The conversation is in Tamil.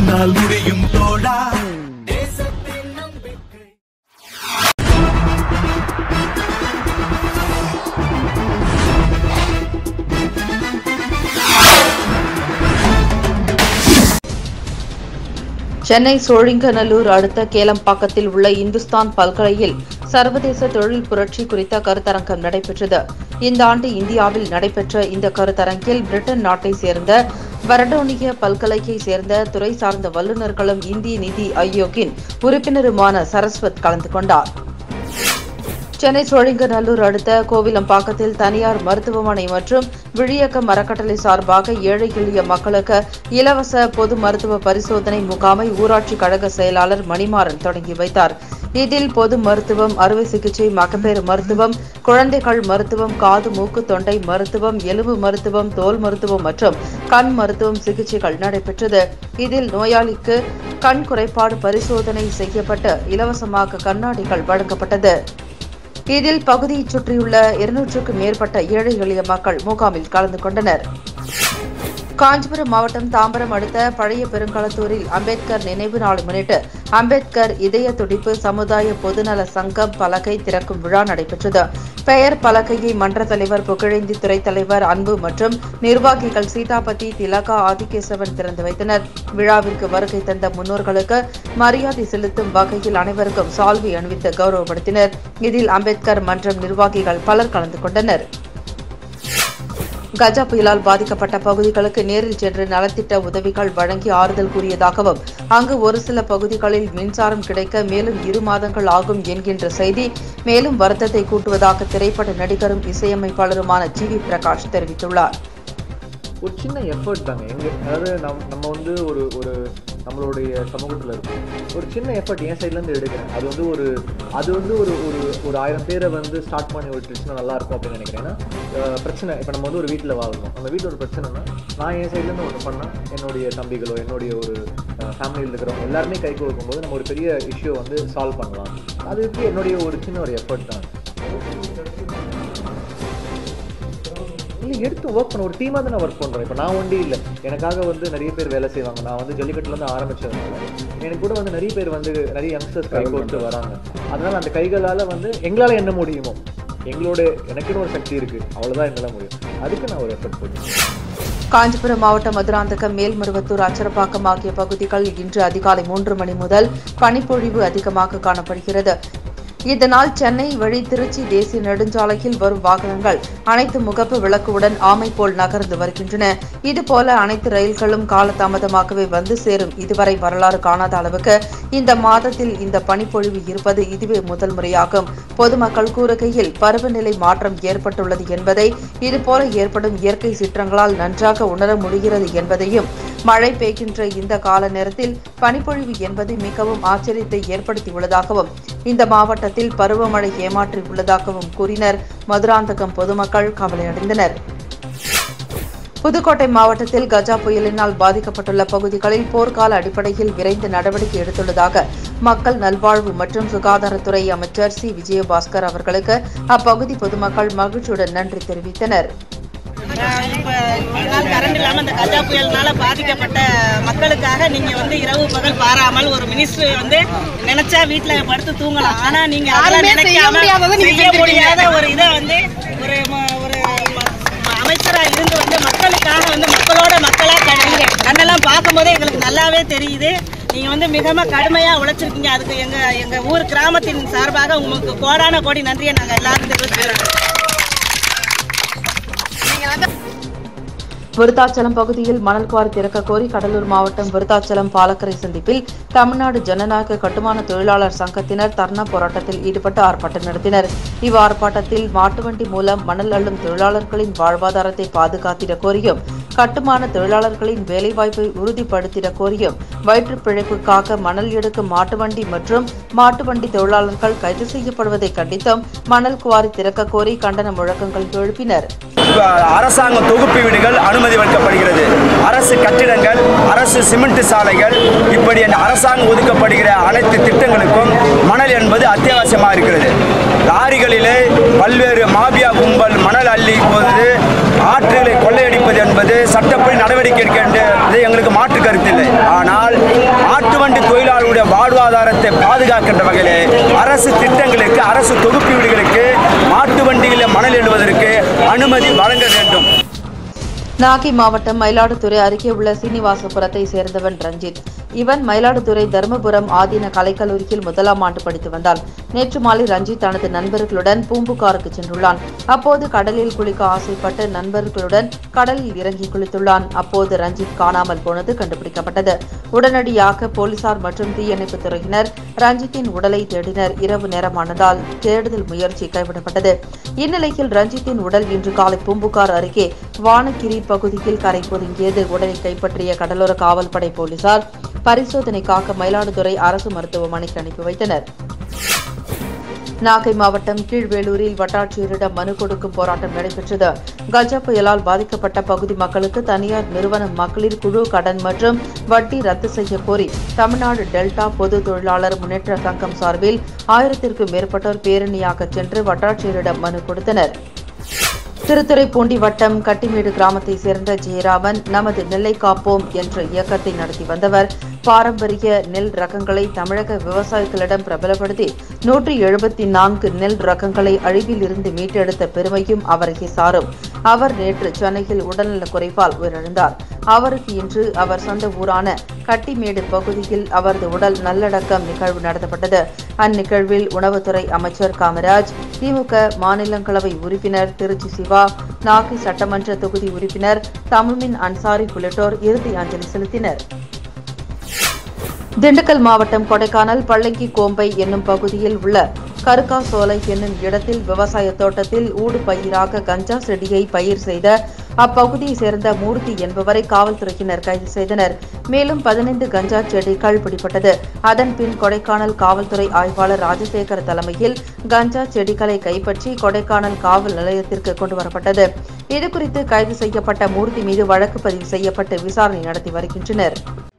உன்னால் முடியும் தோழா சென்னை சோழிங்கநல்லூர் அடுத்த கேளம்பாக்கத்தில் உள்ள இந்துஸ்தான் பல்கலையில் சர்வதேச தொழில் புரட்சி குறித்த கருத்தரங்கம் நடைபெற்றது இந்த ஆண்டு இந்தியாவில் நடைபெற்ற இந்த கருத்தரங்கில் பிரிட்டன் நாட்டை சேர்ந்த வரடோனிய பல்கலையை சேர்ந்த துறை சார்ந்த வல்லுநர்களும் இந்திய நிதி ஆயோக்கின் உறுப்பினருமான சரஸ்வத் கலந்து கொண்டார் சென்னை சோழிங்கநல்லூர் அடுத்த கோவிலம்பாக்கத்தில் தனியார் மருத்துவமனை மற்றும் விழியக்கம் அறக்கட்டளை சார்பாக ஏழை எளிய மக்களுக்கு இலவச பொது மருத்துவ பரிசோதனை முகாமை ஊராட்சி கழக செயலாளர் மணிமாறன் தொடங்கி வைத்தார் இதில் பொது மருத்துவம் அறுவை சிகிச்சை மகப்பேறு மருத்துவம் குழந்தைகள் மருத்துவம் காது மூக்கு தொண்டை மருத்துவம் எலும்பு மருத்துவம் தோல் மருத்துவம் மற்றும் கண் மருத்துவம் சிகிச்சைகள் நடைபெற்றது இதில் நோயாளிக்கு கண் குறைபாடு பரிசோதனை செய்யப்பட்டு இலவசமாக கண்ணாடிகள் வழங்கப்பட்டது இதில் பகுதியைச் சுற்றியுள்ள இருநூற்றுக்கும் மேற்பட்ட ஏழை எளிய மக்கள் முகாமில் கலந்து கொண்டனர் காஞ்சிபுரம் மாவட்டம் தாம்பரம் அடுத்த பழைய பெருங்களத்தூரில் அம்பேத்கர் நினைவு நாளை முன்னிட்டு அம்பேத்கர் இதய துடிப்பு சமுதாய பொதுநல சங்கம் பலகை திறக்கும் விழா நடைபெற்றது பெயர் பலகையை மன்ற தலைவர் புகழேந்தி துறை தலைவர் அன்பு மற்றும் நிர்வாகிகள் சீதாபதி திலகா ஆதிகேசவன் திறந்து வைத்தனர் விழாவிற்கு வருகை தந்த முன்னோர்களுக்கு மரியாதை செலுத்தும் வகையில் அனைவருக்கும் சால்வை அணிவித்து கௌரவப்படுத்தினர் இதில் அம்பேத்கர் மன்றம் நிர்வாகிகள் பலர் கலந்து கொண்டனர் கஜா புயலால் பாதிக்கப்பட்ட பகுதிகளுக்கு நேரில் சென்று நலத்திட்ட உதவிகள் வழங்கி ஆறுதல் கூறியதாகவும் அங்கு ஒரு சில பகுதிகளில் மின்சாரம் கிடைக்க மேலும் இரு மாதங்கள் ஆகும் என்கின்ற செய்தி மேலும் வருத்தத்தை கூட்டுவதாக திரைப்பட நடிகரும் இசையமைப்பாளருமான ஜி வி பிரகாஷ் தெரிவித்துள்ளார் ஒரு சின்ன எஃபர்ட் தாங்க எங்க அதாவது நம் நம்ம வந்து ஒரு ஒரு நம்மளுடைய சமூகத்தில் இருக்கும் ஒரு சின்ன எஃபர்ட் என் சைட்லேருந்து எடுக்கிறேன் அது வந்து ஒரு அது வந்து ஒரு ஒரு ஒரு ஆயிரம் பேரை வந்து ஸ்டார்ட் பண்ணி விட்டுருச்சுன்னா நல்லா இருக்கும் அப்படின்னு நினைக்கிறேன் ஏன்னா அஹ், பிரச்சனை இப்போ நம்ம வந்து ஒரு வீட்டில் வாழ்றோம் அந்த வீட்டில் ஒரு பிரச்சனைனா நான் என் சைட்லேருந்து ஒன்று பண்ணால் என்னுடைய தம்பிகளோ என்னுடைய ஒரு ஃபேமிலியில் இருக்கிறவங்க எல்லாருமே கை கொடுக்கும்போது நம்ம ஒரு பெரிய இஷ்யூ வந்து சால்வ் பண்ணலாம் அதுக்கு என்னுடைய ஒரு சின்ன ஒரு எஃபர்ட் தான் இல்லை எடுத்து ஒர்க் பண்ண ஒரு டீமாக தான் நான் ஒர்க் பண்ணுறேன் இப்போ நான் ஒண்டி இல்லை எனக்காக வந்து நிறைய பேர் வேலை செய்வாங்க நான் வந்து ஜல்லிக்கட்டுலேருந்து ஆரம்பிச்சதுனால எனக்கு கூட வந்து நிறைய பேர் வந்து நிறைய யங்ஸ்டர்ஸ் கை கொடுத்து வராங்க அதனால் அந்த கைகளால் வந்து எங்களால் என்ன முடியுமோ எங்களோட எனக்குன்னு ஒரு சக்தி இருக்குது அவ்வளோதான் என்னால் முடியும் அதுக்கு நான் ஒரு எஃபர்ட் போடுவேன் காஞ்சிபுரம் மாவட்டம் மதுராந்தகம் மேல்மருவத்தூர் அச்சரப்பாக்கம் ஆகிய பகுதிகள் இன்று அதிகாலை மூன்று மணி முதல் பனிப்பொழிவு அதிகமாக காணப்படுகிறது இதனால் சென்னை வழி திருச்சி தேசிய நெடுஞ்சாலையில் வரும் வாகனங்கள் அனைத்து முகப்பு விளக்குடன் ஆமை போல் நகர்ந்து வருகின்றன இதுபோல அனைத்து ரயில்களும் காலதாமதமாகவே வந்து சேரும் இதுவரை வரலாறு காணாத அளவுக்கு இந்த மாதத்தில் இந்த பனிப்பொழிவு இருப்பது இதுவே முதல் முறையாகும் பொதுமக்கள் கூறுகையில் பருவநிலை மாற்றம் ஏற்பட்டுள்ளது என்பதை இதுபோல ஏற்படும் இயற்கை சீற்றங்களால் நன்றாக உணர முடிகிறது என்பதையும் மழை பெய்கின்ற இந்த கால நேரத்தில் பனிப்பொழிவு என்பது மிகவும் ஆச்சரியத்தை ஏற்படுத்தியுள்ளதாகவும் இந்த மாவட்டத்தில் பருவமழை ஏமாற்றி உள்ளதாகவும் கூறினர் மதுராந்தகம் பொதுமக்கள் கவலையடைந்தனர் புதுக்கோட்டை மாவட்டத்தில் கஜா புயலினால் பாதிக்கப்பட்டுள்ள பகுதிகளில் போர்க்கால அடிப்படையில் விரைந்து நடவடிக்கை எடுத்துள்ளதாக மக்கள் நல்வாழ்வு மற்றும் சுகாதாரத்துறை அமைச்சர் சி விஜயபாஸ்கர் அவர்களுக்கு அப்பகுதி பொதுமக்கள் மகிழ்ச்சியுடன் நன்றி தெரிவித்தனர் இப்ப இவ்வளவு நாள் கரண்ட் இல்லாம இந்த கஜா புயல்னால பாதிக்கப்பட்ட மக்களுக்காக நீங்க வந்து இரவு பகல் பாராமல் ஒரு மினிஸ்டர் வந்து நினைச்சா வீட்டுல படுத்து தூங்கலாம் ஆனா நீங்க அதெல்லாம் நினைக்காம செய்ய முடியாத ஒரு இதை வந்து ஒரு ம- ஒரு ம- அமைச்சரா இருந்து வந்து மக்களுக்காக வந்து மக்களோட மக்களா கடந்து கண்ணெல்லாம் பார்க்கும்போதே எங்களுக்கு நல்லாவே தெரியுது நீங்க வந்து மிகவும் கடுமையா உழைச்சிருக்கீங்க அதுக்கு எங்க எங்க ஊர் கிராமத்தின் சார்பாக உங்களுக்கு கோடான கோடி நன்றியை நாங்க எல்லாரும் தெரிவிச்சுக்கிறோம் விருத்தாச்சலம் பகுதியில் மணல் குவாரி திறக்க கோரி கடலூர் மாவட்டம் விருத்தாச்சலம் பாலக்கரை சந்திப்பில் தமிழ்நாடு ஜனநாயக கட்டுமான தொழிலாளர் சங்கத்தினர் தர்ணா போராட்டத்தில் ஈடுபட்டு ஆர்ப்பாட்டம் நடத்தினர் இவ் ஆர்ப்பாட்டத்தில் மாட்டுவண்டி மூலம் மணல் அள்ளும் தொழிலாளர்களின் வாழ்வாதாரத்தை பாதுகாத்திட கோரியும் கட்டுமான தொழிலாளர்களின் வேலைவாய்ப்பை உறுதிப்படுத்திட கோரியும் வயிற்றுப் பிழைப்புக்காக மணல் எடுக்கும் மாட்டுவண்டி மற்றும் மாட்டுவண்டி தொழிலாளர்கள் கைது செய்யப்படுவதை கண்டித்தும் மணல் குவாரி திறக்க கோரி கண்டன முழக்கங்கள் எழுப்பினர் அரசாங்க தொகுப்பு வீடுகள் அனுமதி வழங்கப்படுகிறது அரசு கட்டிடங்கள் அரசு சிமெண்ட் சாலைகள் இப்படி அந்த அரசாங்கம் ஒதுக்கப்படுகிற அனைத்து திட்டங்களுக்கும் மணல் என்பது அத்தியாவசியமாக இருக்கிறது லாரிகளிலே பல்வேறு மாபியா கும்பல் மணல் அள்ளி போது ஆற்றுகளை கொள்ளையடிப்பது என்பது சட்டப்படி நடவடிக்கை எடுக்க வேண்டியது எங்களுக்கு மாற்று கருத்தில்லை ஆனால் வாழ்வாதாரத்தை பாதுகாக்கின்ற வகையிலே அரசு திட்டங்களுக்கு அரசு தொகுப்பு வீடுகளுக்கு மாட்டு வண்டியில் மணல் எழுவதற்கு அனுமதி வழங்க வேண்டும் நாகை மாவட்டம் மயிலாடுதுறை அருகே உள்ள சீனிவாசபுரத்தை சேர்ந்தவன் ரஞ்சித் இவன் மயிலாடுதுறை தருமபுரம் ஆதீன கலைக்கல்லூரியில் முதலாம் ஆண்டு படித்து வந்தான் நேற்று மாலை ரஞ்சித் தனது நண்பர்களுடன் பூம்புகாருக்கு சென்றுள்ளான் அப்போது கடலில் குளிக்க ஆசைப்பட்டு நண்பர்களுடன் கடலில் இறங்கி குளித்துள்ளான் அப்போது ரஞ்சித் காணாமல் போனது கண்டுபிடிக்கப்பட்டது உடனடியாக போலீசார் மற்றும் தீயணைப்புத் துறையினர் ரஞ்சித்தின் உடலை தேடினர் இரவு நேரமானதால் தேடுதல் முயற்சி கைவிடப்பட்டது இந்நிலையில் ரஞ்சித்தின் உடல் இன்று காலை பூம்புகார் அருகே வானகிரி பகுதியில் கரை ஒதுங்கியது உடலை கைப்பற்றிய கடலோர காவல்படை போலீசார் பரிசோதனைக்காக மயிலாடுதுறை அரசு மருத்துவமனைக்கு அனுப்பி வைத்தனர் நாகை மாவட்டம் கீழ்வேலூரில் வட்டாட்சியரிடம் மனு கொடுக்கும் போராட்டம் நடைபெற்றது கஜா புயலால் பாதிக்கப்பட்ட பகுதி மக்களுக்கு தனியார் நிறுவன மகளிர் குழு கடன் மற்றும் வட்டி ரத்து செய்ய கோரி தமிழ்நாடு டெல்டா பொது தொழிலாளர் முன்னேற்ற சங்கம் சார்பில் ஆயிரத்திற்கும் மேற்பட்டோர் பேரணியாக சென்று வட்டாட்சியரிடம் மனு கொடுத்தனர் திருத்துறைப்பூண்டி வட்டம் கட்டிமேடு கிராமத்தைச் சேர்ந்த ஜெயராமன் நமது நெல்லை காப்போம் என்ற இயக்கத்தை நடத்தி வந்தவர் பாரம்பரிய நெல் ரகங்களை தமிழக விவசாயிகளிடம் பிரபலப்படுத்தி நூற்றி எழுபத்தி நான்கு நெல் ரகங்களை அழிவில் இருந்து மீட்டெடுத்த பெருமையும் அவரையே சாரும் அவர் நேற்று சென்னையில் உடல்நலக் குறைவால் உயிரிழந்தார் அவருக்கு இன்று அவர் சொந்த ஊரான கட்டிமேடு பகுதியில் அவரது உடல் நல்லடக்கம் நிகழ்வு நடத்தப்பட்டது அந்நிகழ்வில் உணவுத்துறை அமைச்சர் காமராஜ் திமுக மாநிலங்களவை உறுப்பினர் திருச்சி சிவா நாகை சட்டமன்ற தொகுதி உறுப்பினர் தமிழ்மின் அன்சாரி உள்ளிட்டோர் இறுதி அஞ்சலி செலுத்தினர் திண்டுக்கல் மாவட்டம் கொடைக்கானல் பள்ளங்கி கோம்பை என்னும் பகுதியில் உள்ள கருக்கா சோலை என்னும் இடத்தில் விவசாய தோட்டத்தில் ஊடு பயிராக கஞ்சா செடியை பயிர் செய்த அப்பகுதியைச் சேர்ந்த மூர்த்தி என்பவரை காவல்துறையினர் கைது செய்தனர் மேலும் பதினைந்து கஞ்சா செடிகள் பிடிபட்டது அதன் பின் கொடைக்கானல் காவல்துறை ஆய்வாளர் ராஜசேகர் தலைமையில் கஞ்சா செடிகளை கைப்பற்றி கொடைக்கானல் காவல் நிலையத்திற்கு கொண்டு வரப்பட்டது இதுகுறித்து கைது செய்யப்பட்ட மூர்த்தி மீது வழக்கு பதிவு செய்யப்பட்டு விசாரணை நடத்தி வருகின்றனர்